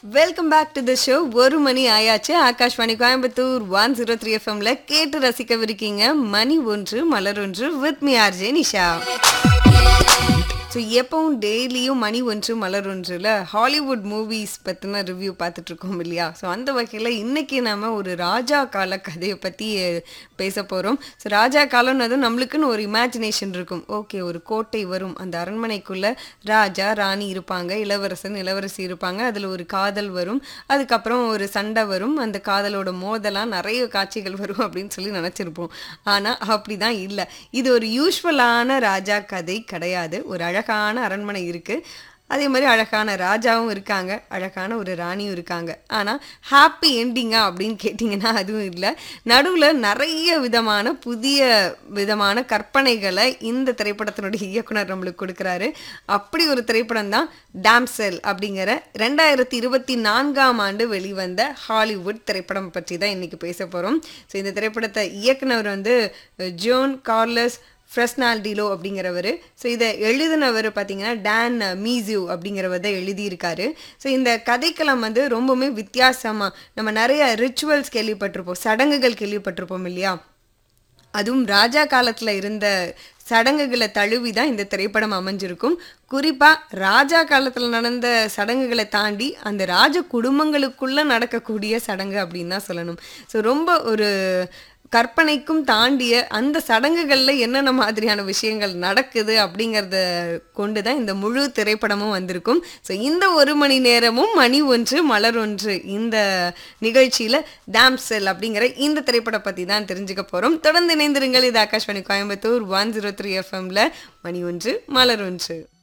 welcome back to the show ஒரு மணி ஆயாச்சு Akashvani Coimbatore one zero three எஃப்எம்ல கேட்டு ரசிக்கவிருக்கீங்க மணி ஒன்று மலர் ஒன்று with me RJ Nisha so எப்பவும் டெய்லியும் மணி ஒன்று மலர் ஒன்றுல ஹாலிவுட் மூவிஸ் பற்றின ரிவ்யூ பார்த்துட்டு இருக்கோம் இல்லையா ஸோ அந்த வகையில் இன்னைக்கு நாம ஒரு ராஜா கால கதையை பற்றி பேச போகிறோம் ஸோ ராஜா காலம்னதும் நம்மளுக்குன்னு ஒரு இமேஜினேஷன் இருக்கும் ஓகே ஒரு கோட்டை வரும் அந்த அரண்மனைக்குள்ள ராஜா ராணி இருப்பாங்க இளவரசன் இளவரசி இருப்பாங்க அதில் ஒரு காதல் வரும் அதுக்கப்புறம் ஒரு சண்டை வரும் அந்த காதலோட மோதலாம் நிறைய காட்சிகள் வரும் அப்படின்னு சொல்லி நினச்சிருப்போம் ஆனால் அப்படி தான் இல்லை இது ஒரு யூஸ்வலான ராஜா கதை கிடையாது ஒரு அழகான அரண்மனை இருக்குது அதே மாதிரி அழகான ராஜாவும் இருக்காங்க அழகான ஒரு ராணியும் இருக்காங்க ஆனால் ஹாப்பி எண்டிங்கா அப்படின்னு கேட்டிங்கன்னா அதுவும் இல்லை நடுவில் நிறைய விதமான புதிய விதமான கற்பனைகளை இந்த திரைப்படத்தினுடைய இயக்குனர் நம்மளுக்கு கொடுக்குறாரு அப்படி ஒரு திரைப்படம் தான் டாம்செல் அப்படிங்கிற ரெண்டாயிரத்தி இருபத்தி நான்காம் ஆண்டு வெளிவந்த ஹாலிவுட் திரைப்படம் பற்றி தான் இன்னைக்கு பேச போகிறோம் ஸோ இந்த திரைப்படத்தை இயக்குனர் வந்து ஜோன் கார்லஸ் ஃப்ரெஸ்னால்டிலோ அப்படிங்கிறவர் ஸோ இதை எழுதினவர் பார்த்தீங்கன்னா டேன் மீசியூ அப்படிங்கிறவர் தான் எழுதியிருக்காரு ஸோ இந்த கதைக்களம் வந்து ரொம்பவுமே வித்தியாசமாக நம்ம நிறைய ரிச்சுவல்ஸ் கேள்விப்பட்டிருப்போம் சடங்குகள் கேள்விப்பட்டிருப்போம் இல்லையா அதுவும் ராஜா காலத்தில் இருந்த சடங்குகளை தழுவி தான் இந்த திரைப்படம் அமைஞ்சிருக்கும் குறிப்பாக ராஜா காலத்தில் நடந்த சடங்குகளை தாண்டி அந்த ராஜ குடும்பங்களுக்குள்ளே நடக்கக்கூடிய சடங்கு அப்படின்னு தான் சொல்லணும் ஸோ ரொம்ப ஒரு கற்பனைக்கும் தாண்டிய அந்த சடங்குகளில் என்னென்ன மாதிரியான விஷயங்கள் நடக்குது அப்படிங்கிறத கொண்டு தான் இந்த முழு திரைப்படமும் வந்திருக்கும் ஸோ இந்த ஒரு மணி நேரமும் மணி ஒன்று மலர் ஒன்று இந்த நிகழ்ச்சியில் டாம்செல் அப்படிங்கிற இந்த திரைப்படம் பற்றி தான் தெரிஞ்சுக்க போகிறோம் தொடர்ந்து இணைந்திருங்கள் இது Akashvani Coimbatore one zero three எஃப்எம்ல மணி ஒன்று மலர் ஒன்று